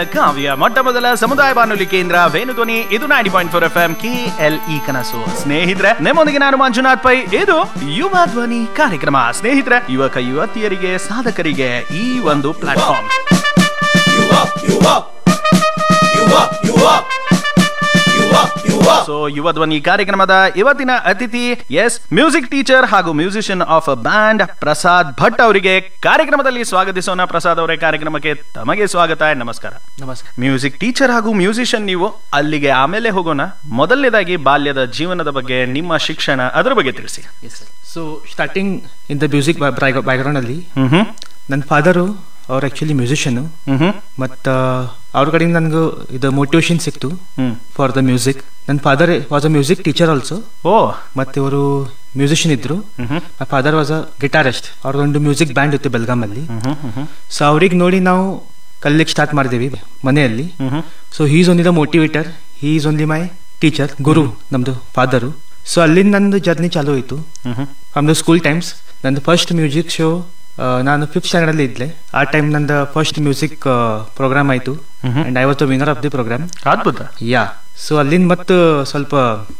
ಕಾವ್ಯ ಮೊಟ್ಟ ಮೊದಲ ಸಮುದಾಯ ಬಾನುಲಿ ಕೇಂದ್ರ ವೇಣುಧ್ವನಿ ಇದು ninety point four F M K L E ಕನಸು ಸ್ನೇಹಿತರೆ ನಿಮ್ಮೊಂದಿಗೆ ನಾನು ಮಂಜುನಾಥ್ ಪೈ ಇದು ಯುವ ಧ್ವನಿ ಕಾರ್ಯಕ್ರಮ ಸ್ನೇಹಿತರೆ ಯುವಕ ಯುವತಿಯರಿಗೆ ಸಾಧಕರಿಗೆ ಈ ಒಂದು ಪ್ಲಾಟ್ಫಾರ್ಮ್ ಸೊ ಯುವ ಧ್ವನಿ ಕಾರ್ಯಕ್ರಮದ ಇವತ್ತಿನ ಅತಿಥಿ ಎಸ್ ಮ್ಯೂಸಿಕ್ ಟೀಚರ್ ಹಾಗೂ musician of band Prasad Bhat ಅವರಿಗೆ ಕಾರ್ಯಕ್ರಮದಲ್ಲಿ ಸ್ವಾಗತಿಸೋಣ ಪ್ರಸಾದ್ ಅವರೇ ಕಾರ್ಯಕ್ರಮಕ್ಕೆ ತಮಗೆ ಸ್ವಾಗತ ನಮಸ್ಕಾರ ನಮಸ್ಕಾರ ಮ್ಯೂಸಿಕ್ ಟೀಚರ್ ಹಾಗೂ ಮ್ಯೂಸಿಷಿಯನ್ ನೀವು ಅಲ್ಲಿಗೆ ಆಮೇಲೆ ಹೋಗೋಣ ಮೊದಲನೇದಾಗಿ ಬಾಲ್ಯದ ಜೀವನದ ಬಗ್ಗೆ ನಿಮ್ಮ ಶಿಕ್ಷಣ ಅದರ ಬಗ್ಗೆ ತಿಳಿಸಿ yes so starting in the music background ಅಲ್ಲಿ ಹ್ಮ್ ಹ್ಮ್ ನನ್ನ ಫಾದರು ಅವ್ರು ಆ್ಯಕ್ಚುಲಿ ಮ್ಯೂಸಿಷಿಯನ್ ಹ್ಮ್ ಹ್ಮ್ ಮತ್ತು ಅವ್ರ ಕಡೆಯಿಂದ ನನಗೆ ಇದು ಮೋಟಿವೇಶನ್ ಸಿಕ್ತು ಹ್ಮ್ ಫಾರ್ ದ ಮ್ಯೂಸಿಕ್ ನನ್ನ father was a music teacher also oh ಮತ್ತು ಇವರು ಮ್ಯೂಸಿಷಿಯನ್ ಇದ್ರು hmm hmm my father was a guitarist ಅವ್ರದ್ದೊಂದು ಮ್ಯೂಸಿಕ್ ಬ್ಯಾಂಡ್ ಇತ್ತು ಬೆಲ್ಗಾಮಲ್ಲಿ ಹ್ಮ್ ಹ್ಮ್ ಹ್ಮ್ ಹ್ಮ್ ಸೊ ಅವ್ರಿಗೆ ನೋಡಿ ನಾವು ಕಲಿಲಿಕ್ಕೆ ಸ್ಟಾರ್ಟ್ ಮಾಡಿದ್ದೀವಿ ಮನೆಯಲ್ಲಿ hmm hmm so he's only the motivator he is only my teacher ಗುರು ನಮ್ಮದು ಫಾದರು ಸೊ ಅಲ್ಲಿಂದ ನಂದು ಜರ್ನಿ ಚಾಲೂ ಆಯಿತು hmm hmm from the school times ನಂದು ಫಸ್ಟ್ ಮ್ಯೂಸಿಕ್ ಶೋ ನಾನು ಫಿಫ್ತ್ ಸ್ಟ್ಯಾಂಡರ್ಡಲ್ಲಿ ಇದ್ದೆ ಆ ಟೈಮ್ ನಂದು ಫಸ್ಟ್ ಮ್ಯೂಸಿಕ್ ಪ್ರೋಗ್ರಾಮ್ ಆಯಿತು hmm hmm. And I was the winner of the program ಅದ್ಭುತ ಯಾ ಸೊ ಅಲ್ಲಿಂದ ಮತ್ತು ಸ್ವಲ್ಪ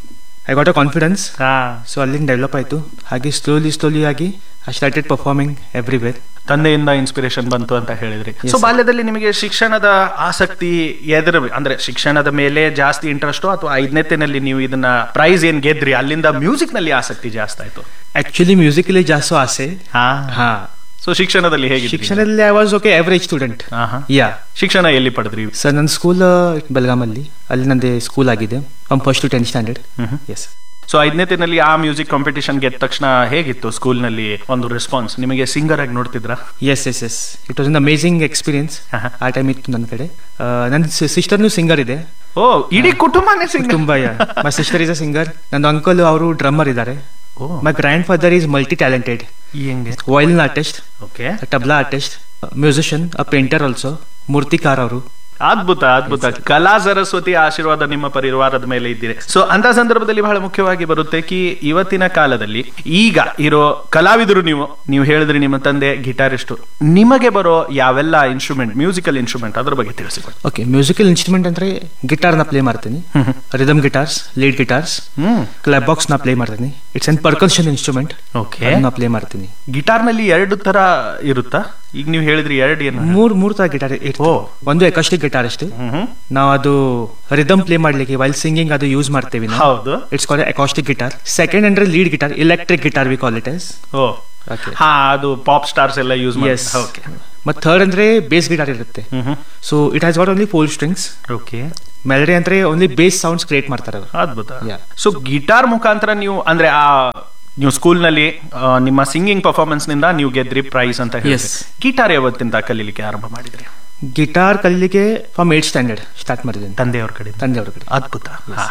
ಐ ಗಾಟ್ ಅ ಕಾನ್ಫಿಡೆನ್ಸ್ ಹಾ ಸೊ ಅಲ್ಲಿಂದ ಡೆವಲಪ್ ಆಯಿತು ಹಾಗೆ ಸ್ಲೋಲಿ ಸ್ಲೋಲಿ ಆಗಿ ಐ ಸ್ಟಾರ್ಟೆಡ್ ಪರ್ಫಾರ್ಮಿಂಗ್ ಎವ್ರಿವೇರ್ ತಂದೆಯಿಂದ ಇನ್ಸ್ಪಿರೇಷನ್ ಬಂತು ಅಂತ ಹೇಳಿದ್ರಿ Yes, ಸೊ sir. ಬಾಲ್ಯದಲ್ಲಿ ನಿಮಗೆ ಶಿಕ್ಷಣದ ಆಸಕ್ತಿ ಎದುರು ಅಂದ್ರೆ ಶಿಕ್ಷಣದ ಮೇಲೆ ಜಾಸ್ತಿ ಇಂಟ್ರೆಸ್ಟ್ ಅಥವಾ ಐದನೇತಿನಲ್ಲಿ ನೀವು ಇದನ್ನ ಪ್ರೈಸ್ ಏನ್ ಗೆದ್ರಿ ಅಲ್ಲಿಂದ ಮ್ಯೂಸಿಕ್ ನಲ್ಲಿ ಆಸಕ್ತಿ ಜಾಸ್ತಿ ಆಯ್ತು ಆ್ಯಕ್ಚುಲಿ ಮ್ಯೂಸಿಕಲ್ಲಿ ಜಾಸ್ತಿ ಆಸೆ ಹಾ ಹಾಂ ಸೊ ಶಿಕ್ಷಣದಲ್ಲಿ ಹೇಗೆ ಶಿಕ್ಷಣದಲ್ಲಿ I was okay average student yeah ಶಿಕ್ಷಣ ಎಲ್ಲಿ ಪಡೆದ್ರಿ ಸರ್ ನನ್ನ ಸ್ಕೂಲ್ ಬೆಳಗಾಮಲ್ಲಿ ಅಲ್ಲಿ ನಂದು ಸ್ಕೂಲ್ ಆಗಿದೆ from first to tenth standard hmm yes so ಐದನೇತಿನಲ್ಲಿ ಆ ಮ್ಯೂಸಿಕ್ ಕಾಂಪಿಟೇಷನ್ ಗೆದ್ದ ತಕ್ಷಣ ಹೇಗಿತ್ತು ಸ್ಕೂಲ್ ನಲ್ಲಿ ಒಂದು ರೆಸ್ಪಾನ್ಸ್ ನಿಮಗೆ ಸಿಂಗರ್ ಆಗಿ ನೋಡ್ತಿದ್ರಾ yes yes yes it was an amazing experience ಆಹಾ. ಆ ಟೈಮ್ ಇತ್ತು ನನ್ನ ಕಡೆ ನನ್ನ ಸಿಸ್ಟರ್ನು ಸಿಂಗರ್ ಇದೆ ಓ ಇಡೀ ಕುಟುಂಬನೇ ಸಿಂಗರ್ ತುಂಬಾ my sister is a singer ನನ್ನ ಅಂಕಲ್ ಅವರು ಡ್ರಮ್ಮರ್ ಇದ್ದಾರೆ oh my grandfather is multi talented ಹೆಂಗೆ violin artist okay tabla artist musician a painter also ಮೂರ್ತಿಕಾರ್ ಅವರು ಅದ್ಭುತ ಅದ್ಭುತ ಕಲಾ ಸರಸ್ವತಿ ಆಶೀರ್ವಾದ ನಿಮ್ಮ ಪರಿವಾರದ ಮೇಲೆ ಇದ್ದಿದೆ ಸೊ ಅಂತ ಸಂದರ್ಭದಲ್ಲಿ ಬಹಳ ಮುಖ್ಯವಾಗಿ ಬರುತ್ತೆ ಕಿ ಇವತ್ತಿನ ಕಾಲದಲ್ಲಿ ಈಗ ಇರೋ ಕಲಾವಿದರು ನೀವು ನೀವು ಹೇಳಿದ್ರಿ ನಿಮ್ಮ ತಂದೆ ಗಿಟಾರಿಸ್ಟು ನಿಮಗೆ ಬರೋ ಯಾವೆಲ್ಲ ಇನ್ಸ್ಟ್ರೂಮೆಂಟ್ ಮ್ಯೂಸಿಕಲ್ ಇನ್ಸ್ಟ್ರೂಮೆಂಟ್ ಅದ್ರ ಬಗ್ಗೆ ತಿಳಿಸಿಕೊಡಿ ಓಕೆ ಮ್ಯೂಸಿಕಲ್ ಇನ್ಸ್ಟ್ರೂಮೆಂಟ್ ಅಂದ್ರೆ ಗಿಟಾರ್ ನ ಪ್ಲೇ ಮಾಡ್ತೀನಿ rhythm guitars lead guitars hmm clap box ನ ಪ್ಲೇ ಮಾಡ್ತೀನಿ it's an percussion instrument okay ನಾ ಪ್ಲೇ ಮಾಡ್ತೀನಿ ಗಿಟಾರ್ ನಲ್ಲಿ ಎರಡು ತರ ಇರುತ್ತಾ ಈಗ ನೀವು ಹೇಳಿದ್ರಿ ಎರಡು ಏನು ಮೂರ್ ಮೂರ್ ತರ ಗಿಟಾರ್ ಓ. ಒಂದು ಎಕಾಸ್ಟಿಕ್ ಗಿಟಾರ್ ಅಷ್ಟು ಹ್ಮ್ ನಾವು ಅದು ರಿದಮ್ ಪ್ಲೇ ಮಾಡ್ಲಿಕ್ಕೆ ವೈಲ್ ಸಿಂಗಿಂಗ್ ಅದು ಯೂಸ್ ಮಾಡ್ತೀವಿ ನಾವು ಹೌದು it's call acoustic guitar second ಅಂದ್ರೆ lead guitar electric guitar we call it yes oh Okay. ಹಾ ಅದು ಪಾಪ್ ಸ್ಟಾರ್ಸ್ ಎಲ್ಲ ಯೂಸ್ ಮಾಡಿ ಎಸ್ ಓಕೆ ಮತ್ತೆ ಥರ್ಡ್ ಅಂದ್ರೆ ಬೇಸ್ ಗಿಟಾರ್ ಇರುತ್ತೆ hmm hmm so it has got only four strings okay melody ಅಂದ್ರೆ only bass sounds create ಮಾಡ್ತಾರೆ ಅವರು ಅದ್ಭುತ Yeah. ಸೊ ಗಿಟಾರ್ ಮುಖಾಂತರ ನೀವು ಅಂದ್ರೆ ಆ ನೀವು ಸ್ಕೂಲ್ ನಲ್ಲಿ ಆ, ನಿಮ್ಮ ಸಿಂಗಿಂಗ್ ಪರ್ಫಾರ್ಮೆನ್ಸ್ ನಿಂದ ನೀವು ಗೆದ್ರಿ ಪ್ರೈಸ್ ಅಂತ ಹೇಳಿ Yes. ಗಿಟಾರ್ ಯಾವತ್ತಿಂದ ಕಲೀಲಿಕ್ಕೆ ಆರಂಭ ಮಾಡಿದ್ರಿ ಗಿಟಾರ್ ಕಲೀಲಿಕ್ಕೆ ಫ್ರಮ್ ಏಟ್ ಸ್ಟ್ಯಾಂಡರ್ಡ್ ಸ್ಟಾರ್ಟ್ ಮಾಡಿದ್ದೀನಿ ತಂದೆಯವ್ರ ಕಡೆ ತಂದೆಯವ್ರ ಕಡೆ ಅದ್ಭುತ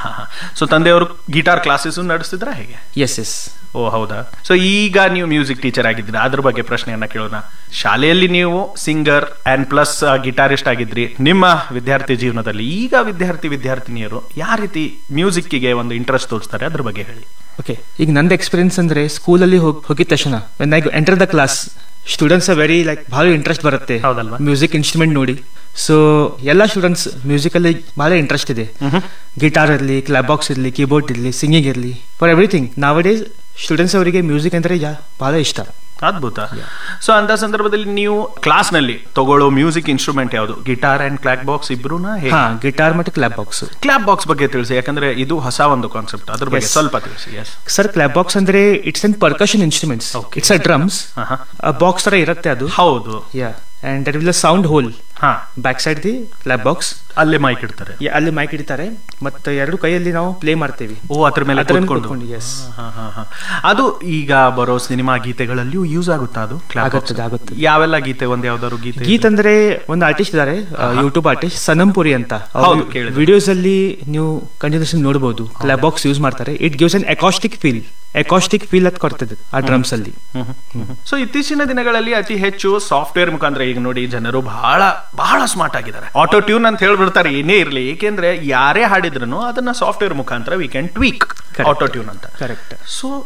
ಸೊ ತಂದೆಯವರು ಗಿಟಾರ್ ಕ್ಲಾಸಸ್ ನಡೆಸಿದ್ರ ಹೇಗೆ ಎಸ್ ಎಸ್ ಓ ಹೌದಾ ಸೊ ಈಗ ನೀವು ಮ್ಯೂಸಿಕ್ ಟೀಚರ್ ಆಗಿದ್ದೀರಾ ಅದ್ರ ಬಗ್ಗೆ ಪ್ರಶ್ನೆಯನ್ನ ಕೇಳೋಣ ಶಾಲೆಯಲ್ಲಿ ನೀವು ಸಿಂಗರ್ ಅಂಡ್ ಪ್ಲಸ್ ಗಿಟಾರಿಸ್ಟ್ ಆಗಿದ್ರಿ ನಿಮ್ಮ ವಿದ್ಯಾರ್ಥಿ ಜೀವನದಲ್ಲಿ ಈಗ ವಿದ್ಯಾರ್ಥಿ ವಿದ್ಯಾರ್ಥಿನಿಯರು ಯಾವ ರೀತಿ ಮ್ಯೂಸಿಕ್ಕಿಗೆ ಒಂದು ಇಂಟ್ರೆಸ್ಟ್ ತೋರಿಸ್ತಾರೆ ಅದ್ರ ಬಗ್ಗೆ ಹೇಳಿ ಓಕೆ ಈಗ ನಂದು ಎಕ್ಸ್ಪೀರಿಯನ್ಸ್ ಅಂದ್ರೆ ಸ್ಕೂಲಲ್ಲಿ ಹೋಗಿದ ತಕ್ಷಣ when I enter the class students very like ಭಾಳ ಇಂಟ್ರೆಸ್ಟ್ ಬರುತ್ತೆ ಹೌದಲ್ವಾ? ಮ್ಯೂಸಿಕ್ ಇನ್ಸ್ಟ್ರೂಮೆಂಟ್ ನೋಡಿ ಸೊ ಎಲ್ಲ ಸ್ಟೂಡೆಂಟ್ಸ್ ಮ್ಯೂಸಿಕಲ್ಲಿ ಭಾಳ ಇಂಟ್ರೆಸ್ಟ್ ಇದೆ ಗಿಟಾರ್ ಇರಲಿ ಕ್ಲಾಬ್ ಬಾಕ್ಸ್ ಇರಲಿ ಕೀಬೋರ್ಡ್ ಇರಲಿ ಸಿಂಗಿಂಗ್ ಇರಲಿ for everything nowadays students ಅವರಿಗೆ ಮ್ಯೂಸಿಕ್ ಅಂದ್ರೆ ಯಾ ಭಾಳ ಇಷ್ಟ ಅದ್ಭುತ ಸೊ ಅಂತ ಸಂದರ್ಭದಲ್ಲಿ ನೀವು ಕ್ಲಾಸ್ ನಲ್ಲಿ ತಗೊಳ್ಳೋ ಮ್ಯೂಸಿಕ್ ಇನ್ಸ್ಟ್ರೂಮೆಂಟ್ ಯಾವುದು ಗಿಟಾರ್ ಅಂಡ್ ಕ್ಲಾಕ್ ಬಾಕ್ಸ್ ಇಬ್ರುನಾ ಹಾ ಗಿಟಾರ್ ಮತ್ತು ಕ್ಲಾಬ್ ಬಾಕ್ಸ್ ಕ್ಲಾಪ್ ಬಾಕ್ಸ್ ಬಗ್ಗೆ ತಿಳಿಸಿ ಯಾಕಂದ್ರೆ ಇದು ಹೊಸ ಒಂದು ಕಾನ್ಸೆಪ್ಟ್ ಅದ್ರ ಬಗ್ಗೆ Yes. ಸ್ವಲ್ಪ ತಿಳಿಸಿ ಎಸ್ ಸರ್ ಕ್ಲಾಬ್ ಬಾಕ್ಸ್ ಅಂದ್ರೆ it's an percussion instruments Okay. It's a drums box ತರ ಇರುತ್ತೆ ಅದು ಹೌದು yeah and that will a sound hole ಹಾ back side the clap box ಅಲ್ಲೇ ಮೈಕ್ ಇಡ್ತಾರೆ ಅಲ್ಲಿ ಮೈಕ್ ಇಡ್ತಾರೆ ಮತ್ತೆ ಎರಡು ಕೈಯಲ್ಲಿ ನಾವು ಪ್ಲೇ ಮಾಡ್ತೇವೆ ಓ ಅದ್ರ ಮೇಲೆ ಅದ್ರ ಮೇಲೆ ಕೂತ್ಕೊಂಡು ಕೂತ್ಕೊಂಡು, yes. ಹಾ, ಹಾ, ಹಾ. ಅದು ಈಗ ಬರೋ ಸಿನಿಮಾ ಗೀತೆಗಳಲ್ಲಿಯೂ ಯೂಸ್ ಆಗುತ್ತಾ ಅದು clap box? ಆಗುತ್ತದೆ, ಆಗುತ್ತದೆ. ಯಾವೆಲ್ಲ ಗೀತೆ ಒಂದ್ ಯಾವ್ದಾದ್ರು ಗೀತೆ ಗೀತ್ ಅಂದ್ರೆ ಒಂದು ಆರ್ಟಿಸ್ಟ್ ಇದ್ದಾರೆ ಯೂಟ್ಯೂಬ್ ಆರ್ಟಿಸ್ಟ್ ಸನಂಪುರಿ ಅಂತ ಹೌದು, ಕೇಳಿದೆ. ವಿಡಿಯೋಸ್ ಅಲ್ಲಿ ನೀವು ಕಂಟಿನ್ಯೂಸ್ ನೋಡಬಹುದು ಕ್ಲಾಬ್ ಬಾಕ್ಸ್ ಯೂಸ್ ಮಾಡ್ತಾರೆ it gives an acoustic feel acoustic feel ಅಂತ ಕೊಡ್ತದೆ ಆ ಡ್ರಮ್ಸ್ ಅಲ್ಲಿ ಸೊ ಇತ್ತೀಚಿನ ದಿನಗಳಲ್ಲಿ ಅತಿ ಹೆಚ್ಚು ಸಾಫ್ಟ್ವೇರ್ ಮುಖಾಂತರ ಈಗ ನೋಡಿ ಜನರು ಬಹಳ ಬಹಳ ಸ್ಮಾರ್ಟ್ ಆಗಿದ್ದಾರೆ ಆಟೋ ಟ್ಯೂನ್ ಅಂತ ಹೇಳ್ಬಿಡ್ತಾರೆ ಏನೇ ಇರಲಿ ಏಕೆಂದ್ರೆ ಯಾರೇ ಹಾಡಿದ್ರು ಅದನ್ನ ಸಾಫ್ಟ್ವೇರ್ ಮುಖಾಂತರ we can tweak Correct. Auto tune ಅಂತ ಕರೆಕ್ಟ್ ಸೊ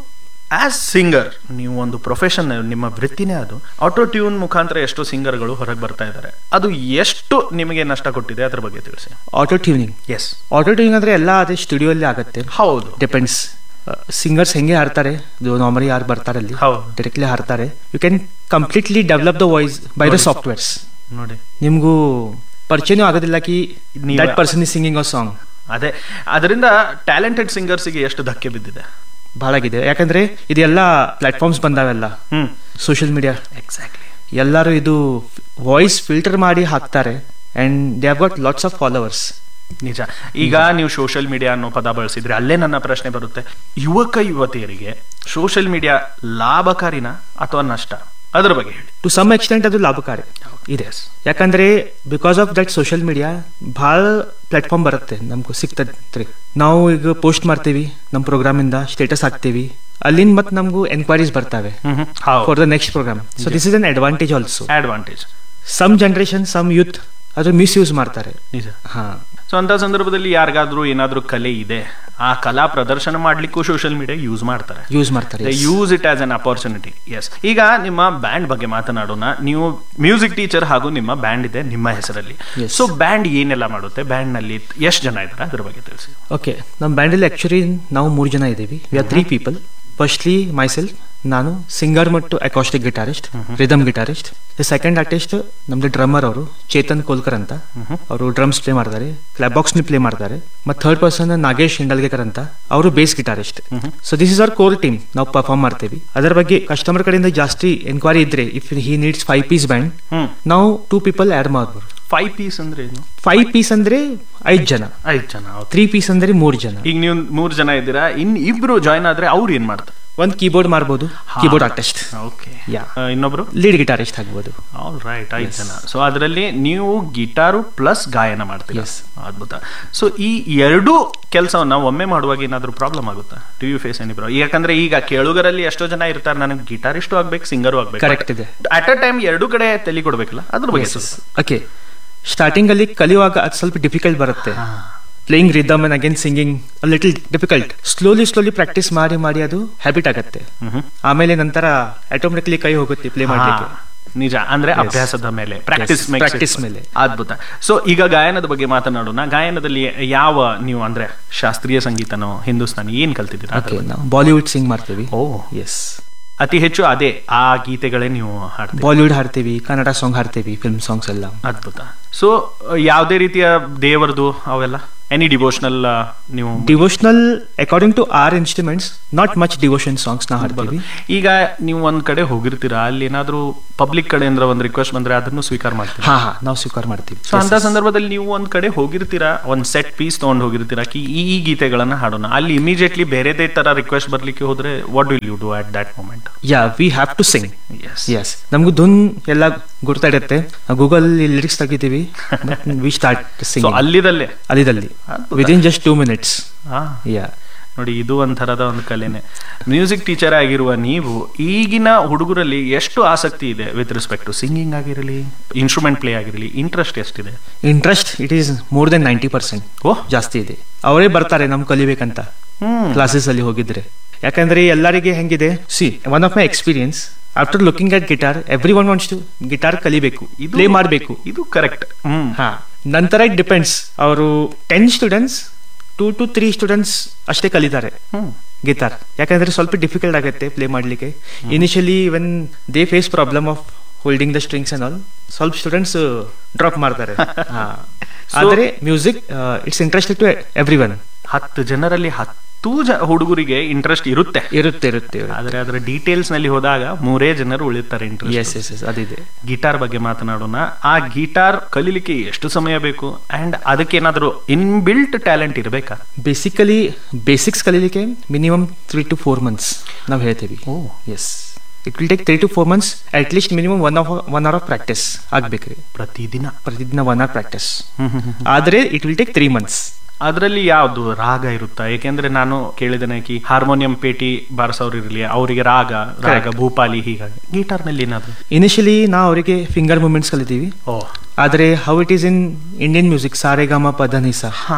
ಆಸ್ ಸಿಂಗರ್ ನೀವು ಒಂದು ಪ್ರೊಫೆಷನ್ ನಿಮ್ಮ ವೃತ್ತಿನೇ ಅದು ಆಟೋ ಟ್ಯೂನ್ ಮುಖಾಂತರ ಎಷ್ಟೋ ಸಿಂಗರ್ಗಳು ಹೊರಗೆ ಬರ್ತಾ ಇದ್ದಾರೆ ಅದು ಎಷ್ಟು ನಿಮಗೆ ನಷ್ಟ ಕೊಟ್ಟಿದೆ ಅದ್ರ ಬಗ್ಗೆ ತಿಳಿಸಿ auto tuning yes auto tuning ಅಂದ್ರೆ ಎಲ್ಲ ಅದೇ ಸ್ಟುಡಿಯೋ ಅಲ್ಲಿ ಆಗುತ್ತೆ ಹೌದು ಡಿಪೆಂಡ್ಸ್ ಸಿಂಗರ್ಸ್ ಹೆಂಗೆ ಹಾಡ್ತಾರೆ ಇದು ನಾರ್ಮಲಿ ಯಾರು ಬರ್ತಾರೆ ಅಲ್ಲಿ ಹೌದು. ಡೈರೆಕ್ಟ್ಲಿ ಹಾಡ್ತಾರೆ you can completely develop the voice by the softwares ನೋಡಿ ನಿಮಗೂ ಪರಿಚಯನೂ ಆಗೋದಿಲ್ಲ ಕಿ ನೀವೇ- that person is singing a song ಅದೇ ಅದರಿಂದ ಟ್ಯಾಲೆಂಟೆಡ್ ಸಿಂಗರ್ಸ್ಗೆ ಎಷ್ಟು ಧಕ್ಕೆ ಬಿದ್ದಿದೆ ಬಹಳಾಗಿದೆ ಯಾಕಂದ್ರೆ ಇದೆಲ್ಲ ಪ್ಲಾಟ್ಫಾರ್ಮ್ಸ್ ಬಂದಾವೆಲ್ಲ ಹ್ಮ್ ಸೋಷಿಯಲ್ ಮೀಡಿಯಾ ಎಕ್ಸಾಕ್ಟ್ಲಿ ಎಲ್ಲರೂ ಇದು ವಾಯ್ಸ್ ಫಿಲ್ಟರ್ ಮಾಡಿ ಹಾಕ್ತಾರೆ and they have got lots of followers ನಿಜ ಈಗ ನೀವು ಸೋಷಿಯಲ್ ಮೀಡಿಯಾ ಅನ್ನೋ ಪದ ಬಳಸಿದ್ರೆ ಅಲ್ಲೇ ನನ್ನ ಪ್ರಶ್ನೆ ಬರುತ್ತೆ ಯುವಕ ಯುವತಿಯರಿಗೆ ಸೋಷಿಯಲ್ ಮೀಡಿಯಾ ಲಾಭಕಾರಿನ ಅಥವಾ ನಷ್ಟ ಅದ್ರ ಬಗ್ಗೆ ಹೇಳಿ ಟು ಸಮ್ ಎಕ್ಸ್ಟೆಂಟ್ ಅದು ಲಾಭಕಾರಿ ಇದೆ ಯಾಕಂದ್ರೆ because of that social media ಭಾಳ ಪ್ಲಾಟ್ಫಾರ್ಮ್ ಬರುತ್ತೆ ನಮ್ಗೆ ಸಿಗ್ತದ್ರಿ ನಾವು ಈಗ ಪೋಸ್ಟ್ ಮಾಡ್ತೀವಿ ನಮ್ಮ ಪ್ರೋಗ್ರಾಮ್ ಇಂದ ಸ್ಟೇಟಸ್ ಹಾಕ್ತೀವಿ ಅಲ್ಲಿಂದ ಮತ್ತೆ ನಮಗೂ ಎನ್ಕ್ವೈರೀಸ್ ಬರ್ತವೆ for the next program so this is an advantage also advantage some generation some youth ಅದು ಮಿಸ್ಯೂಸ್ ಮಾಡ್ತಾರೆ ನಿಜ ಹಾ ಸೊ ಅಂತ ಸಂದರ್ಭದಲ್ಲಿ ಯಾರಿಗಾದ್ರೂ ಏನಾದ್ರೂ ಕಲೆ ಇದೆ ಆ ಕಲಾ ಪ್ರದರ್ಶನ ಮಾಡ್ಲಿಕ್ಕೂ ಸೋಷಿಯಲ್ ಮೀಡಿಯಾ ಯೂಸ್ ಮಾಡ್ತಾರೆ ಯೂಸ್ ಮಾಡ್ತಾರೆ use it as an opportunity yes ಈಗ ನಿಮ್ಮ ಬ್ಯಾಂಡ್ ಬಗ್ಗೆ ಮಾತನಾಡೋಣ ನೀವು ಮ್ಯೂಸಿಕ್ ಟೀಚರ್ ಹಾಗೂ ನಿಮ್ಮ ಬ್ಯಾಂಡ್ ಇದೆ ನಿಮ್ಮ ಹೆಸರಲ್ಲಿ Yes. ಸೊ ಬ್ಯಾಂಡ್ ಏನೆಲ್ಲ ಮಾಡುತ್ತೆ ಬ್ಯಾಂಡ್ ನಲ್ಲಿ ಎಷ್ಟು ಜನ ಇದ್ದಾರೆ ಅದ್ರ ಬಗ್ಗೆ ತಿಳಿಸಿ ಓಕೆ ನಮ್ಮ ಬ್ಯಾಂಡಲ್ಲಿ ಆ್ಯಕ್ಚುಲಿ ನಾವು ಮೂರು ಜನ ಇದ್ದೀವಿ we are three people firstly myself ನಾನು ಸಿಂಗರ್ ಮತ್ತು acoustic guitarist rhythm guitarist the second artist ನಮ್ದು ಡ್ರಮ್ಮರ್ ಅವರು ಚೇತನ್ ಕೋಲ್ಕರ್ ಅಂತ ಅವರು ಡ್ರಮ್ಸ್ ಪ್ಲೇ ಮಾಡ್ತಾರೆ ಕ್ಲಾಬ್ ಬಾಕ್ಸ್ ಪ್ಲೇ ಮಾಡ್ತಾರೆ ಮತ್ತು ಥರ್ಡ್ ಪರ್ಸನ್ ನಾಗೇಶ್ ಹಿಂಡಲ್ಗೇಕರ್ ಅಂತ ಅವರು bass guitarist so this is our core team ನಾವು ಪರ್ಫಾರ್ಮ್ ಮಾಡ್ತೀವಿ ಅದರ ಬಗ್ಗೆ ಕಸ್ಟಮರ್ ಕಡೆಯಿಂದ ಜಾಸ್ತಿ ಎನ್ಕ್ವೈರಿ ಇದ್ರೆ if he needs five piece band hmm ನಾವು ಟೂ ಪೀಪಲ್ ಆ್ಯಡ್ ಮಾಡ್ಬೋದು ಫೈವ್ ಪೀಸ್ ಅಂದ್ರೆ ಏನು ಫೈವ್ ಪೀಸ್ ಅಂದ್ರೆ ಐದು ಜನ ಐದು ಜನ okay. ತ್ರೀ ಪೀಸ್ ಅಂದ್ರೆ ಮೂರು ಜನ ಈಗ ನೀವು ಮೂರ್ ಜನ ಇದ್ದೀರಾ ಇನ್ ಇಬ್ರು ಜಾಯ್ನ್ ಆದ್ರೆ ಅವ್ರು ಏನ್ ಮಾಡ್ತಾರೆ ಒಂದ್ ಕೀಬೋರ್ಡ್ ಮಾರ್ಬೋದು ಕೀಬೋರ್ಡ್ ಆರ್ಟಿಸ್ಟ್ ಓಕೆ Yeah. ಇನ್ನೊಬ್ರು ಲೀಡ್ ಗಿಟಾರಿಸ್ಟ್ ಆಗ್ಬೋದು ಆಲ್ ರೈಟ್ ಐದು ಜನ ಸೊ ಅದರಲ್ಲಿ ನೀವು ಗಿಟಾರು ಪ್ಲಸ್ ಗಾಯನ ಮಾಡ್ತೀರಾ Yes. ಅದ್ಭುತ ಸೊ ಈ ಎರಡೂ ಕೆಲಸವನ್ನ ಒಮ್ಮೆ ಮಾಡುವಾಗ ಏನಾದ್ರೂ ಪ್ರಾಬ್ಲಮ್ ಆಗುತ್ತಾ do you face any problem ಯಾಕಂದ್ರೆ ಈಗ ಕೇಳುಗರಲ್ಲಿ ಎಷ್ಟೋ ಜನ ಇರ್ತಾರೆ ನನಗೆ ಗಿಟಾರಿಸ್ಟು ಆಗ್ಬೇಕು ಸಿಂಗರು ಆಗ್ಬೇಕು Correct ಇದೆ. ಅಟ್ ಅ ಟೈಮ್ ಎರಡೂ ಕಡೆ ತಲೆ ಕೊಡ್ಬೇಕಲ್ಲ ಅದ್ರ ಬಗ್ಗೆ ಸ್ವಲ್ಪ. ಓಕೆ ಸ್ಟಾರ್ಟಿಂಗ್ ಅಲ್ಲಿ ಕಲಿಯುವಾಗ ಅದು ಸ್ವಲ್ಪ ಡಿಫಿಕಲ್ಟ್ ಬರುತ್ತೆ playing rhythm and again singing little difficult slowly slowly practice ಮಾಡಿ ಮಾಡಿ ಅದು ಹ್ಯಾಬಿಟ್ ಆಗುತ್ತೆ ಮ್ಹೂ. ಆಮೇಲೆ ನಂತರ ಆಟೋಮೆಟಿಕ್ಲಿ ಕೈ ಹೋಗುತ್ತೆ ಪ್ಲೇ ಮಾಡ್ಲಿಕ್ಕೆ ಹಾ, ನಿಜ ಅಂದ್ರೆ ಅಭ್ಯಾಸದ ಮೇಲೆ ಪ್ರಾಕ್ಟೀಸ್ Yes, practice ಮೇಲೆ. ಅದ್ಭುತ ಸೊ ಈಗ ಗಾಯನದ ಬಗ್ಗೆ ಮಾತನಾಡೋಣ ಗಾಯನದಲ್ಲಿ ಯಾವ ನೀವು ಅಂದ್ರೆ ಶಾಸ್ತ್ರೀಯ ಸಂಗೀತನೋ ಹಿಂದೂಸ್ತಾನಿ ಏನ್ ಕಲ್ತಿದ್ದೀರಾ ಅದ್ರ ಓಕೆ ಬಗ್ಗೆ? ನಾವು ಬಾಲಿವುಡ್ ಸಿಂಗ್ ಮಾಡ್ತೀವಿ ಓ ಎಸ್ ಅತಿ ಹೆಚ್ಚು ಅದೇ ಆ ಗೀತೆಗಳೇ ನೀವು ಹಾಡ್ತೀವಿ ಬಾಲಿವುಡ್ ಹಾಡ್ತೀವಿ ಕನ್ನಡ ಸಾಂಗ್ ಹಾಡ್ತೀವಿ ಫಿಲ್ಮ್ ಸಾಂಗ್ಸ್ ಎಲ್ಲ ಅದ್ಭುತ ಸೊ ಯಾವುದೇ ರೀತಿಯ ದೇವರದು ಅವೆಲ್ಲ ಎನಿ ಡಿವೋಷನಲ್ ನೀವು devotional according to our instruments not much devotion songs ನಾ ಹಾಡ್ತೀವಿ ಈಗ ನೀವು ಒಂದ್ ಕಡೆ ಹೋಗಿರ್ತೀರಾ ಅಲ್ಲಿ ಏನಾದ್ರೂ ಪಬ್ಲಿಕ್ ಕಡೆಯಿಂದ ಒಂದ್ ರಿಕ್ವೆಸ್ಟ್ ಬಂದ್ರೆ ಅದನ್ನು ಸ್ವೀಕಾರ ಮಾಡ್ತೀರಾ ಹಾ ಹಾ ನಾವು ಸ್ವೀಕಾರ ಮಾಡ್ತೀವಿ ಸೊ ಅಂತ ಸಂದರ್ಭದಲ್ಲಿ ನೀವು ಒಂದ್ ಕಡೆ ಹೋಗಿರ್ತೀರಾ ಒಂದ್ ಸೆಟ್ ಪೀಸ್ ತಗೊಂಡ್ ಹೋಗಿರ್ತೀರಾ ಕಿ ಈ ಈ ಗೀತೆಗಳನ್ನ ಹಾಡೋಣ ಅಲ್ಲಿ ಇಮಿಡಿಯೇಟ್ಲಿ ಬೇರೆದೇ ತರ ರಿಕ್ವೆಸ್ಟ್ ಬರ್ಲಿಕ್ಕೆ ಹೋದ್ರೆ what will you do at that moment yeah we have to sing yes yes ನಮಗೂ ಧುನ್ ಎಲ್ಲ ಗೊತ್ತಾಡತ್ತೆ ಗೂಗಲ್ ಲಿರಿಕ್ಸ್ ತೆಗಿತೀವಿ ವಿ ಸ್ಟಾರ್ಟ್ ಸೊ ಸಿಂಗ್ ಅಲ್ಲಿದಲ್ಲೇ ಅಲ್ಲಿದಲ್ಲಿ ಅದ್ಭುತ. ವಿದಿನ್ ಜಸ್ಟ್ ಟೂ ಮಿನಿಟ್ಸ್ ಆ, ಯಾ ನೋಡಿ ಇದು ಒಂಥರದ ಒಂದು ಕಲೆನೆ ಮ್ಯೂಸಿಕ್ ಟೀಚರ್ ಆಗಿರುವ ನೀವು ಈಗಿನ ಹುಡುಗರಲ್ಲಿ ಎಷ್ಟು ಆಸಕ್ತಿ ಇದೆ ವಿತ್ ರೆಸ್ಪೆಕ್ಟ್ ಟು ಸಿಂಗಿಂಗ್ ಆಗಿರಲಿ ಇನ್ಸ್ಟ್ರೂಮೆಂಟ್ ಪ್ಲೇ ಆಗಿರಲಿ ಇಂಟ್ರೆಸ್ಟ್ ಎಷ್ಟಿದೆ interest it is more than ninety percent oh ಜಾಸ್ತಿ ಇದೆ ಅವರೇ ಬರ್ತಾರೆ ನಮ್ ಕಲಿಬೇಕಂತ ಹ್ಮ್ ಕ್ಲಾಸಸ್ ಅಲ್ಲಿ ಹೋಗಿದ್ರೆ ಯಾಕಂದ್ರೆ ಎಲ್ಲರಿಗೆ ಹೆಂಗಿದೆ see one of my experience after looking at guitar everyone wants to guitar ಕಲಿಬೇಕು ಇದು ಪ್ಲೇ ಮಾಡಬೇಕು ಇದು ಕರೆಕ್ಟ್ ಹ್ಮ್ ಹಾ ನಂತರ ಇಟ್ ಡಿಪೆಂಡ್ಸ್ ಅವರು ten students two to three students ಅಷ್ಟೇ ಕಲಿತಾರೆ ಹ್ಮ್ ಗಿಟಾರ್ ಯಾಕಂದ್ರೆ ಸ್ವಲ್ಪ ಡಿಫಿಕಲ್ಟ್ ಆಗುತ್ತೆ ಪ್ಲೇ ಮಾಡ್ಲಿಕ್ಕೆ initially when they face problem of holding the strings and all ಸ್ವಲ್ಪ ಸ್ಟೂಡೆಂಟ್ಸ್ ಡ್ರಾಪ್ ಮಾಡ್ತಾರೆ ಹಾ. ಆದ್ರೆ music it's interested to everyone ಹತ್ತು ಜನರಲ್ಲಿ ಹತ್ತು ಜ ಹುಡುಗರಿಗೆ ಇಂಟ್ರೆಸ್ಟ್ ಇರುತ್ತೆ ಇರುತ್ತೆ ಇರುತ್ತೆ ಆದ್ರೆ ಅದರ ಡೀಟೇಲ್ಸ್ ನಲ್ಲಿ ಹೋದಾಗ ಮೂರೇ ಜನರು ಉಳಿತಾರೆ ಇಂಟ್ರೆಸ್ಟ್ ಎಸ್ ಎಸ್ ಎಸ್ ಅದಿದೆ ಗಿಟಾರ್ ಬಗ್ಗೆ ಮಾತನಾಡೋಣ ಆ ಗಿಟಾರ್ ಕಲೀಲಿಕ್ಕೆ ಎಷ್ಟು ಸಮಯ ಬೇಕು ಅಂಡ್ ಅದಕ್ಕೇನಾದ್ರೂ ಇನ್ಬಿಲ್ಟ್ ಟ್ಯಾಲೆಂಟ್ ಇರಬೇಕಾ ಬೇಸಿಕಲಿ ಬೇಸಿಕ್ಸ್ ಕಲೀಲಿಕ್ಕೆ minimum three to four months ನಾವು ಹೇಳ್ತೀವಿ oh yes it will take three to four months at least minimum one of one hour of practice ಆಗ್ಬೇಕ್ರಿ ಪ್ರತಿದಿನ ಪ್ರತಿದಿನ ಒನ್ ಅವರ್ ಪ್ರಾಕ್ಟೀಸ್ ಆದ್ರೆ it will take three months ಅದರಲ್ಲಿ ಯಾವ್ದು ರಾಗ ಇರುತ್ತಾ ಯಾಕೆಂದ್ರೆ ನಾನು ಕೇಳಿದ್ದೇನೆ ಕಿ ಹಾರ್ಮೋನಿಯಂ ಪೇಟಿ ಬಾರಿಸೋರು ಇರಲಿ ಅವರಿಗೆ ರಾಗ ರಾಗ ಭೂಪಾಲಿ ಹೀಗಾಗಿ ಗಿಟಾರ್ ನಲ್ಲಿ ಏನಾದ್ರು ಇನಿಷಿಯಲಿ ನಾವು ಅವರಿಗೆ ಫಿಂಗರ್ ಮೂಮೆಂಟ್ಸ್ ಕಲಿತೀವಿ ಓ ಆದರೆ how it is in Indian music ಸಾರೆಗಾಮ ಪದನಿಸ ಹಾ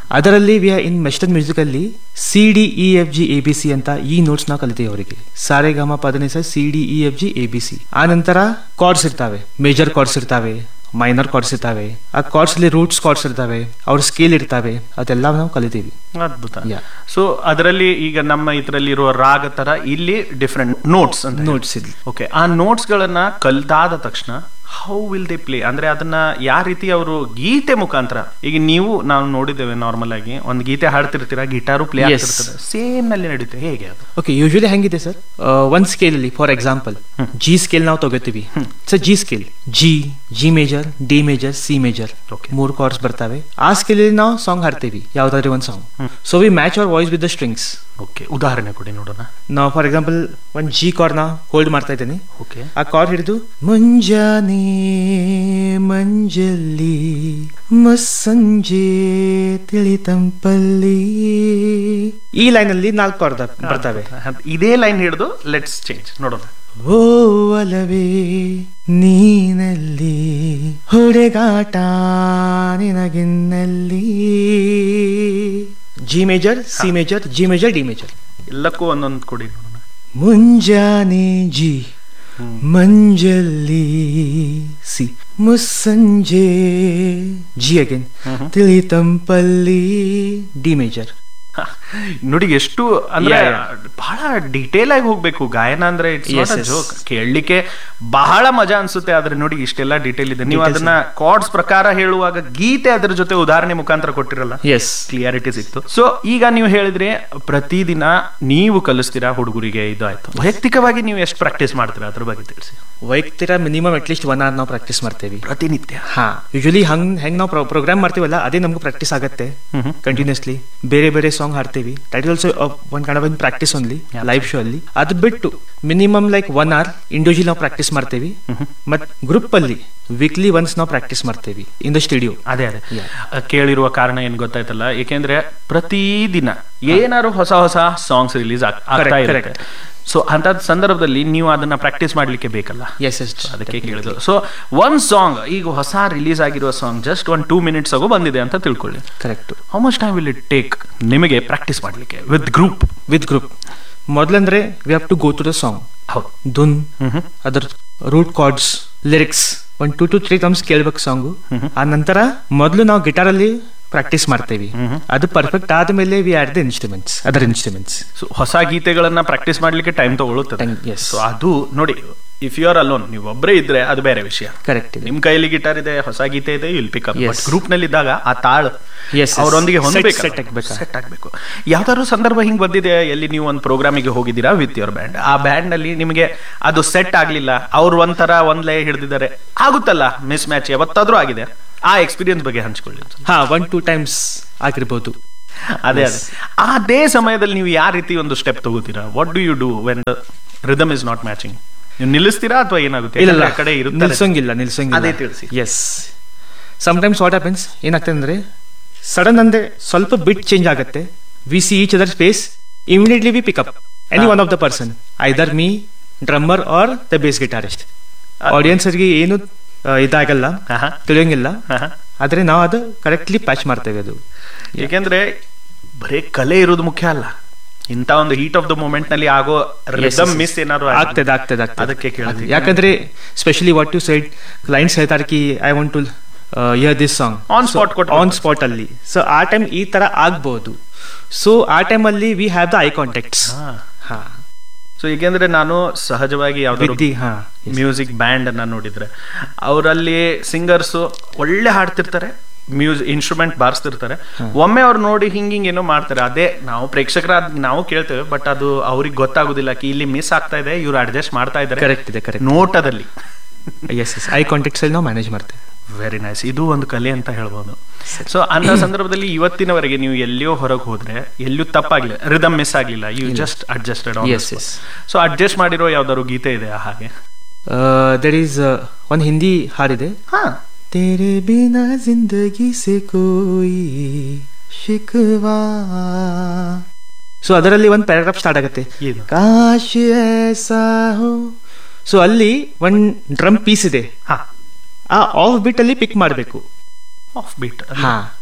ಅದರಲ್ಲಿ ವಿ ಇನ್ ವೆಸ್ಟರ್ನ್ ಮ್ಯೂಸಿಕ್ ಅಲ್ಲಿ C D E F G A B C ಅಂತ ಈ ನೋಟ್ಸ್ ನಾವು ಕಲಿತೀವಿ ಅವರಿಗೆ ಸಾರೆ ಗಮ ಪದನಿಸ C D E F G A B C ಆ ನಂತರ ಕಾರ್ಡ್ಸ್ ಇರ್ತಾವೆ ಮೇಜರ್ ಕಾರ್ಡ್ಸ್ ಇರ್ತಾವೆ ಮೈನರ್ ಕಾರ್ಡ್ಸ್ ಇರ್ತಾವೆ ಆ ಕಾರ್ಡ್ಸ್ ಅಲ್ಲಿ ರೂಟ್ಸ್ ಕಾರ್ಡ್ಸ್ ಇರ್ತಾವೆ ಅವ್ರ ಸ್ಕೇಲ್ ಇರ್ತಾವೆ ಅದೆಲ್ಲ ನಾವು ಕಲಿತೀವಿ ಅದ್ಭುತ Yeah. ಸೊ ಅದರಲ್ಲಿ ಈಗ ನಮ್ಮ ಇದರಲ್ಲಿ ಇರುವ ರಾಗ ತರ ಇಲ್ಲಿ ಡಿಫ್ರೆಂಟ್ ನೋಟ್ಸ್ ಅಂತ ನೋಟ್ಸ್ ಇಲ್ಲಿ ಓಕೆ ಆ ನೋಟ್ಸ್ ಗಳನ್ನ ಕಲ್ತಾದ ತಕ್ಷಣ ಹೌ ವಿಲ್ ದೇ ಪ್ಲೇ ಅಂದ್ರೆ ಅದನ್ನ ಯಾವ ರೀತಿ ಅವರು ಗೀತೆ ಮುಖಾಂತರ ಈಗ ನೀವು ನಾವು ನೋಡಿದ್ದೇವೆ ನಾರ್ಮಲ್ ಆಗಿ ಒಂದು ಗೀತೆ ಹಾಡ್ತಿರ್ತೀರಾ ಗಿಟಾರು ಪ್ಲೇ Yes. ಆಗ್ತಿರ್ತದೆ ಸೇಮ್ ನಲ್ಲಿ ನಡೀತೆ ಹೇಗೆ ಅದು ಓಕೆ ಯೂಶಲಿ ಹೆಂಗಿದೆ ಸರ್ ಒಂದ್ ಸ್ಕೇಲ್ ಅಲ್ಲಿ ಫಾರ್ ಎಕ್ಸಾಂಪಲ್ ಜಿ ಸ್ಕೇಲ್ ನಾವು ತಗೋತೀವಿ sir G scale G G major D major C major Okay. ಮೂರು ಕಾರ್ಡ್ಸ್ ಬರ್ತವೆ ಆ ಸ್ಕೇಲ್ ಅಲ್ಲಿ ನಾವು ಸಾಂಗ್ ಹಾಡ್ತೀವಿ ಯಾವ್ದಾದ್ರು ಒಂದು song so we match our voice with the strings okay ಉದಾಹರಣೆ ಕೊಡಿ ನೋಡೋಣ ನಾವು ಫಾರ್ ಎಕ್ಸಾಂಪಲ್ ಒಂದು ಜಿ ಕಾರ್ಡ್ ನಾ ಹೋಲ್ಡ್ ಮಾಡ್ತಾ ಇದ್ದೀನಿ ಓಕೆ ಆ ಕಾರ್ಡ್ ಹಿಡಿದು ಮುಂಜಾನೆ ಮಂಜಲ್ಲಿ ಮುಸ್ಸಂಜೆ ತಿಳಿತಂಪಲ್ಲಿ ಈ ಲೈನ್ ಅಲ್ಲಿ ನಾಲ್ಕು ಕಾರ್ಡ್ ಬರ್ತವೆ ಇದೇ ಲೈನ್ ಹಿಡಿದು ಲೆಟ್ಸ್ ಚೇಂಜ್ ನೋಡೋಣ ಓ ಅಲವೇ ನೀನಲ್ಲಿ ಹೊಡೆಗಾಟ ನಿನಗಿನ್ನಲ್ಲಿ G major C major G major D major ಎಲ್ಲಕ್ಕೂ ಒಂದೊಂದು ಕೊಡಿ ನೋಡೋಣ ಮುಂಜಾನೆ ಜಿ ಮಂಜಲ್ಲಿ ಸಿ ಮುಸ್ಸಂಜೆ ಜಿ ಅಗೇನ್ ತಿಳಿತಂಪಲ್ಲಿ ಡಿ ಮೇಜರ್ ಹ, ನೋಡಿ ಎಷ್ಟು ಅಂದ್ರೆ Yeah, yeah. ಬಹಳ ಡೀಟೇಲ್ ಆಗಿ ಹೋಗ್ಬೇಕು ಗಾಯನ ಅಂದ್ರೆ it's Yes, not yes. Joke ಕೇಳಲಿಕ್ಕೆ ಬಹಳ ಮಜಾ ಅನ್ಸುತ್ತೆ ಆದ್ರೆ ನೋಡಿ ಇಷ್ಟೆಲ್ಲ ಡೀಟೇಲ್ ಇದೆ ನೀವು Details ಅದನ್ನ ಕಾರ್ಡ್ಸ್ ಪ್ರಕಾರ ಹೇಳುವಾಗ ಗೀತೆ ಅದ್ರ ಜೊತೆ ಉದಾಹರಣೆ ಮುಖಾಂತರ ಕೊಟ್ಟಿರಲ್ಲ ಎಸ್ ಕ್ಲಿಯಾರಿಟಿ ಸಿಕ್ತು ಸೊ ಈಗ ನೀವು ಹೇಳಿದ್ರೆ ಪ್ರತಿದಿನ ನೀವು ಕಲಿಸ್ತೀರಾ ಹುಡುಗರಿಗೆ ಇದು ಆಯ್ತು ವೈಯಕ್ತಿಕವಾಗಿ ನೀವು ಎಷ್ಟು ಪ್ರಾಕ್ಟೀಸ್ ಮಾಡ್ತೀರಾ ಅದ್ರ ಬಗ್ಗೆ ತಿಳಿಸಿ ವೈಯಕ್ತಿಕ ಮಿನಿಮಮ್ ಅಟ್ಲೀಸ್ಟ್ ಒನ್ ಅವರ್ ನಾವು ಪ್ರಾಕ್ಟೀಸ್ ಮಾಡ್ತೇವೆ ಪ್ರತಿನಿತ್ಯ ಹಾ ಯೂಶಲಿ ಹಂಗ್ ಹೆಂಗ್ ನಾವು ಪ್ರೋಗ್ರಾಮ್ ಮಾಡ್ತೀವಲ್ಲ ಅದೇ ನಮ್ಗೆ ಪ್ರಾಕ್ಟೀಸ್ ಆಗತ್ತೆ ಹ್ಮ್ ಕಂಟಿನ್ಯೂಸ್ಲಿ ಬೇರೆ ಬೇರೆ ಸಾಂಗ್ ಹಾಡ್ತೀವಿ that is also one kind of practice only Yeah. Live show ಅಲ್ಲಿ ಅದು ಬಿಟ್ಟು minimum like one hour individual ನಾವು ಪ್ರಾಕ್ಟೀಸ್ ಮಾಡ್ತೇವಿ ಮತ್ ಗ್ರೂಪ್ ಅಲ್ಲಿ ವೀಕ್ಲಿ ಒನ್ಸ್ ನಾವು ಪ್ರಾಕ್ಟೀಸ್ ಮಾಡ್ತೇವಿ ಇನ್ ದ ಸ್ಟುಡಿಯೋ ಅದೇ ಅದೇ Yeah. ಅಹ್, ಕೇಳಿರುವ ಕಾರಣ ಏನ್ ಗೊತ್ತಾಯ್ತಲ್ಲ ಏಕೆಂದ್ರೆ ಪ್ರತಿದಿನ ಏನಾದ್ರು ಹೊಸ ಹೊಸ ಸಾಂಗ್ಸ್ ರಿಲೀಸ್ ಆಗ್ತಾ Correct, ಇರುತ್ತೆ ಸೊ ಅಂತ ಸಂದರ್ಭದಲ್ಲಿ ನೀವು ಅದನ್ನ ಪ್ರಾಕ್ಟೀಸ್ ಮಾಡ್ಲಿಕ್ಕೆ ಬೇಕಲ್ಲ ಎಸ್ ಎಸ್ ಅದಕ್ಕೆ ಕೇಳಿದ್ರು ಸೊ ಒಂದ್ ಸಾಂಗ್ ಈಗ ಹೊಸ ರಿಲೀಸ್ ಆಗಿರುವ song just one two minutes ಆಗೋ ಬಂದಿದೆ ಅಂತ ತಿಳ್ಕೊಳ್ಳಿ correct how much time will it take ನಿಮಗೆ ಪ್ರಾಕ್ಟೀಸ್ ಮಾಡ್ಲಿಕ್ಕೆ ವಿತ್ ಗ್ರೂಪ್ ವಿತ್ ಗ್ರೂಪ್ ಮೊದಲಂದ್ರೆ we have to go to the song ಹೌದು ಧುನ್ ಅದರ root chords lyrics one two two three times ಕೇಳ್ಬೇಕು ಸಾಂಗು ಆ ನಂತರ ಮೊದಲು ನಾವು ಗಿಟಾರ್ ಅಲ್ಲಿ ಪ್ರಾಕ್ಟೀಸ್ ಮಾಡ್ತೇವೆ ಅದು ಪರ್ಫೆಕ್ಟ್ ಆದ್ಮೇಲೆ we add the instruments other instruments so ಹೊಸ ಗೀತೆಗಳನ್ನ ಪ್ರಾಕ್ಟೀಸ್ ಮಾಡ್ಲಿಕ್ಕೆ ಟೈಮ್ ತಗೊಳ್ಳುತ್ತದೆ Time, yes. ಸೊ ಅದು ನೋಡಿ ಇಫ್ ಯು ಆರ್ ಅಲೋನ್ ನೀವು ಒಬ್ಬರೇ ಇದ್ರೆ ಅದು ಬೇರೆ ವಿಷಯ ಕರೆಕ್ಟ್ ಇದೆ ನಿಮ್ ಕೈಯಲ್ಲಿ ಗಿಟಾರ್ ಇದೆ ಹೊಸ ಗೀತೆ ಇದೆ will pick up Yes. But group ನಲ್ಲಿ ಇದ್ದಾಗ ಆ ತಾಳ Yes, yes. ಅವರೊಂದಿಗೆ Set- ಹೊಂದಬೇಕು set ಆಗ್ಬೇಕಾ? ಸೆಟ್ ಆಗ್ಬೇಕು ಯಾವ್ದಾದ್ರು ಸಂದರ್ಭ ಹಿಂಗ್ ಬಂದಿದೆ ಎಲ್ಲಿ ನೀವು ಒಂದು ಪ್ರೋಗ್ರಾಮಿಗೆ ಹೋಗಿದ್ದೀರಾ ವಿತ್ ಯುವರ್ ಬ್ಯಾಂಡ್ ಆ ಬ್ಯಾಂಡ್ ನಲ್ಲಿ ನಿಮಗೆ ಅದು ಸೆಟ್ ಆಗ್ಲಿಲ್ಲ ಅವ್ರು ಒಂಥರ ಒಂದ್ ಲಯ ಹಿಡಿದಿದ್ದಾರೆ ಆಗುತ್ತಲ್ಲ ಮಿಸ್ ಮ್ಯಾಚ್ ಯಾವತ್ತಾದ್ರೂ ಆಗಿದೆ ಆ ಎಕ್ಸ್ಪೀರಿಯನ್ಸ್ ಬಗ್ಗೆ ಹಂಚ್ಕೊಳ್ಳಿ ಒಂದ್ ಸ್ವಲ್ಪ. ಹಾ ಒನ್ ಟೂ ಟೈಮ್ಸ್ ಆಗಿರ್ಬೋದು ಅದೇ ಅದೇ ಅದೇ ಸಮಯದಲ್ಲಿ ನೀವು ಯಾವ ರೀತಿ ಒಂದು ಸ್ಟೆಪ್ ತಗೋತೀರಾ what do you do when rhythm is not matching ನೀವು ನಿಲ್ಲಿಸ್ತೀರಾ ಅಥವಾ ಏನಾಗುತ್ತೆ ಇಲ್ಲ ಯಾಕಂದ್ರೆ ಆ ಕಡೆ ಇರುತ್ತೆ ನಿಲ್ಸಂಗಿಲ್ಲ ನಿಲ್ಸಂಗಿಲ್ಲ ಅದೇ ತಿಳಿಸಿ. ಎಸ್ ಸಮ್ಟೈಮ್ಸ್ ವಾಟ್ ಹ್ಯಾಪನ್ಸ್ ಏನಾಗ್ತದೆ ಅಂದ್ರೆ ಸಡನ್ ಅಂದ್ರೆ ಸ್ವಲ್ಪ ಬಿಟ್ ಚೇಂಜ್ ಆಗುತ್ತೆ we see each other space immediately we pick up any one of the person either me drummer or the bass guitarist ಆಡಿಯನ್ಸರ್ಗೆ ಏನು ಆ, ಇದಾಗಲ್ಲ ಆಹಾ. ತಿಳಿಯಂಗಿಲ್ಲ ಆಹಾ. ಆದ್ರೆ ನಾವು ಅದು ಕರೆಕ್ಟ್ಲಿ ಪ್ಯಾಚ್ ಮಾಡ್ತೇವೆ ಅದು ಏಕೆಂದ್ರೆ ಬರೀ ಕಲೆ ಇರೋದು ಮುಖ್ಯ ಅಲ್ಲ ಇಂತ ಒಂದು ಹೀಟ್ ಆಫ್ ದ ಮೂಮೆಂಟ್ ನಲ್ಲಿ ಆಗೋ ರಿದಮ್ ಮಿಸ್ ಏನಾದ್ರು ಆಗಿದೆ. ಆಗ್ತದೆ ಆಗ್ತದೆ ಆಗ್ತದೆ ಅದಕ್ಕೆ ಕೇಳಿದ್ವಿ ಯಾಕಂದ್ರೆ specially what you side clients ಹೇಳ್ತಾರೆ ಕಿ I want to hear this song On spot ಕೊಟ್ಬಿಡ್ತಾರೆ. ಆನ್ ಸ್ಪಾಟ್ ಅಲ್ಲಿ ಸೊ ಆ ಟೈಮ್ ಈ ತರ ಆಗ್ಬಹುದು ಸೊ ಆ ಟೈಮ್ ಅಲ್ಲಿ we have the eye contacts ಹಾ. ಹಾ ಸೊ ಏಕೆಂದ್ರೆ ನಾನು ಸಹಜವಾಗಿ ಯಾವ್ದಾದ್ರು ವಿದ್ದಿ ಹಾ ಮ್ಯೂಸಿಕ್ ಬ್ಯಾಂಡ್ ಅನ್ನ ನೋಡಿದ್ರೆ ಅವರಲ್ಲಿ ಸಿಂಗರ್ಸ್ ಒಳ್ಳೆ ಹಾಡ್ತಿರ್ತಾರೆ ಮ್ಯೂಸಿಕ್ ಇನ್ಸ್ಟ್ರೂಮೆಂಟ್ ಬಾರಿಸ್ತಿರ್ತಾರೆ ಒಮ್ಮೆ ಅವ್ರು ನೋಡಿ ಹಿಂಗ್ ಹಿಂಗ್ ಏನೋ ಮಾಡ್ತಾರೆ ಅದೇ ನಾವು ಪ್ರೇಕ್ಷಕರ ನಾವು ಕೇಳ್ತೇವೆ ಬಟ್ ಅದು ಅವ್ರಿಗೆ ಗೊತ್ತಾಗುದಿಲ್ಲ ಕಿ ಇಲ್ಲಿ ಮಿಸ್ ಆಗ್ತಾ ಇದೆ ಇವ್ರು ಅಡ್ಜಸ್ಟ್ ಮಾಡ್ತಾ ಇದ್ದಾರೆ ಕರೆಕ್ಟ್ ಇದೆ ಕರೆಕ್ಟ್ ನೋಟದಲ್ಲಿ ಎಸ್ ಎಸ್ ಐ ಕಾಂಟ್ಯಾಕ್ಟ್ಸ್ ಅಲ್ಲಿ ನಾವು ಮ್ಯಾನೇಜ್ ಮಾಡ್ತೇವೆ ವೆರಿ ನೈಸ್ ಇದು ಒಂದು ಕಲೆ ಅಂತ ಹೇಳ್ಬೋದು ಸೊ ಅಂತ ಸಂದರ್ಭದಲ್ಲಿ ಇವತ್ತಿನವರೆಗೆ ನೀವು ಎಲ್ಲಿಯೋ ಹೊರಗೆ ಹೋದ್ರೆ ಎಲ್ಲೂ ತಪ್ಪಾಗ್ಲಿಲ್ಲ ರಿದಮ್ ಮಿಸ್ ಆಗ್ಲಿಲ್ಲ you just adjusted Yes, yes. So adjust ಮಾಡಿರೋ ಯಾವ್ದಾದ್ರು ಗೀತೆ ಇದೆ ಹಾಗೆ ದರ್ ಈಸ್ ಒಂದು ಹಿಂದಿ ಹಾಡಿದೆ ಹಾ तेरे बिना जिंदगी से कोई ಶಿಕವಾ ಸೊ ಅದರಲ್ಲಿ ಒಂದು ಪ್ಯಾರಾಗ್ರಾಫ್ ಸ್ಟಾರ್ಟ್ ಆಗುತ್ತೆ ಏನು ಕಾಶ್ ಐಸಾ ಹೋ ಸೊ ಅಲ್ಲಿ ಒಂದು ಡ್ರಮ್ ಪೀಸ್ ಇದೆ ಹಾ ಆ ಆಫ್ ಬಿಟ್ ಅಲ್ಲಿ ಪಿಕ್ ಮಾಡಬೇಕು ಆಫ್ ಬೀಟ್ ಹಾ